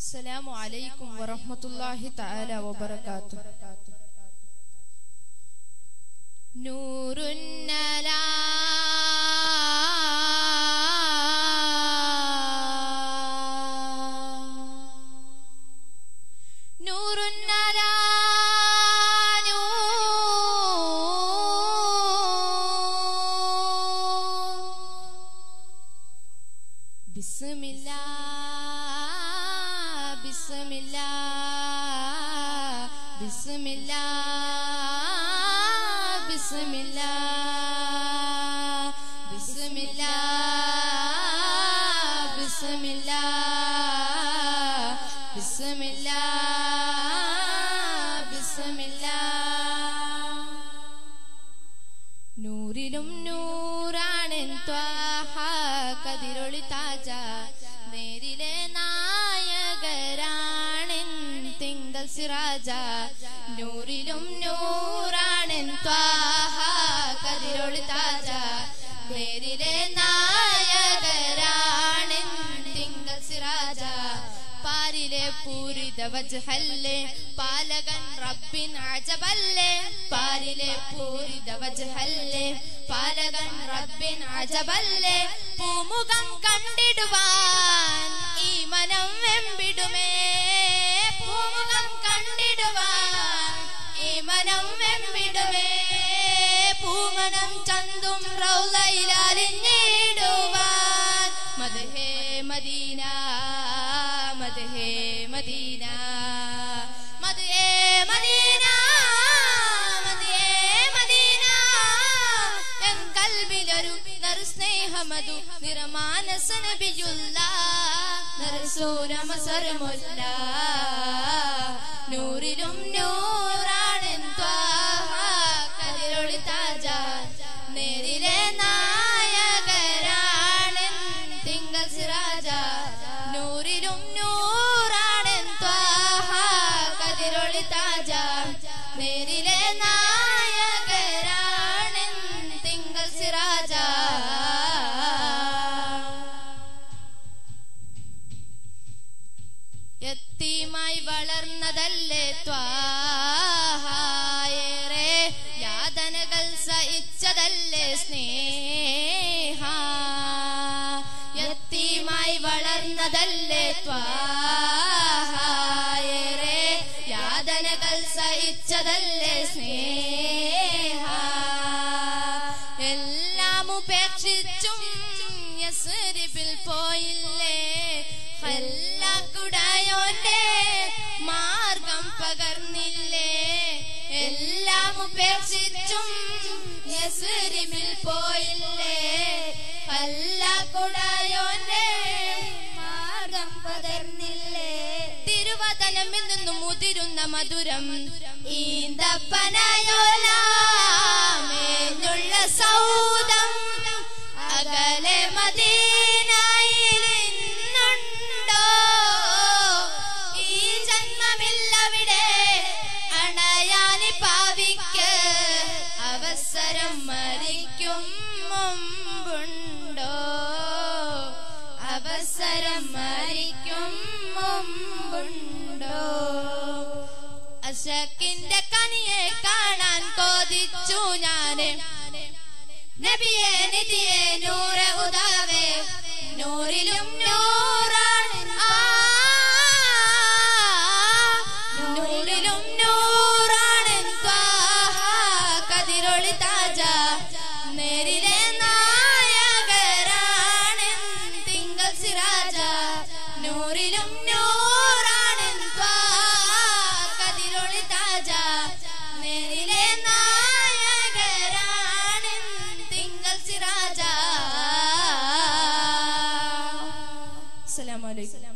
السلام عليكم ورحمة الله تعالى وبركاته نور النلا نور النلا نور بسم الله بسم الله بسم الله بسم الله بسم الله بسم الله بسم الله بسم الله നൂറിലും നൂറാണ് ത്വാഹ കതിരൊളി താജ നേരിലെ നായകരാണ് തിങ്കൾ സിറാജ നൂറിലും നൂറാണ് ത്വാഹ കതിരൊളി താജ നേരിലെ നായകരാണ് തിങ്കൾ സിറാജ പാരിലെ പൂരിത വജ്ഹല്ലേ പാലകൻ റബ്ബിൻ അജബല്ലേ പാരിലെ പൂരിത വജ്ഹല്ലേ പാലകൻ റബ്ബിൻ അജബല്ലേ പൂമുഖം കണ്ടിടുവാൻ ഈ മനം വെമ്പിടുമേ പൂമുഖം കണ്ടിടുവാൻ ഈ മനം വെമ്പിടുമേ പൂമണം ചന്തും റൗലയിലലിഞ്ഞിടുവാൻ മദഹേ മദീന മദഹേ മദീന മദഹേ മദീന മദഹേ മദീന എൻ കൽബിലൊരു നറുസ്നേഹമതു നിറമാനസ നബിയുള്ള നരസൂരമസരമുല്ല നൂറിലും നൂറാണ് ത്വാഹ കതിരൊളി താജ നേരിലെ നായകരാണ് തിങ്കൾ സിറാജ നൂറിലും നൂറാണ് ത്വാഹ കതിരൊളി താജ നേരിലെ നായകരാണ് തിങ്കൾ സിറാജ എത്തിയുമായി വളർന്നതല്ലേ ത്വാഹായേറെ യാതനകൾ സഹിച്ചതല്ലേ സ്നേഹ എത്തിയുമായി വളർന്നതല്ലേ ത്വാഹായേറെ യാതനകൾ സഹിച്ചതല്ലേ സ്നേഹ എല്ലാം ഉപേക്ഷിച്ചും യസ്രിബിൽ പോയില്ലേ കുടായോന്റെ മാർഗം പകർന്നില്ലേ എല്ലാം ഉപേക്ഷിച്ചും യസ്രിബിൽ പോയില്ലേ കുടായോന്റെ മാർഗം പകർന്നില്ലേ തിരുവതനമിൽ നിന്നും മുതിരുന്ന മധുരം ഈന്തപ്പനയോലാമേഞ്ഞുള്ള സൗദം അകലെ മദീനയിലിന്നുണ്ടോ ഈ ജന്മമില്ലവിടെ അണയാനി പാവിക്ക് അവസരം മരിക്കും മുമ്പുണ്ടോ അവസരം മരിക്കും മുമ്പുണ്ടോ അശക്കിന്റെ കനിയെ കാണാൻ കൊതിച്ചു ഞാന് നബിയെ നിധിയെ നൂറ് ഉദാവേ നൂറിലും നൂറാണ് ആ നൂറിലും നൂറാണ് ത്വാഹ കതിരൊളി താജ നേരിലെ നായകരാണ് തിങ്കൾ സിറാജ നൂറിലും നൂറാണ് ത്വാഹ കതിരൊളി താജ നേരിലെ നായകരാണ് തിങ്കൾ സിറാജ അസ്സലാമു അലൈക്കും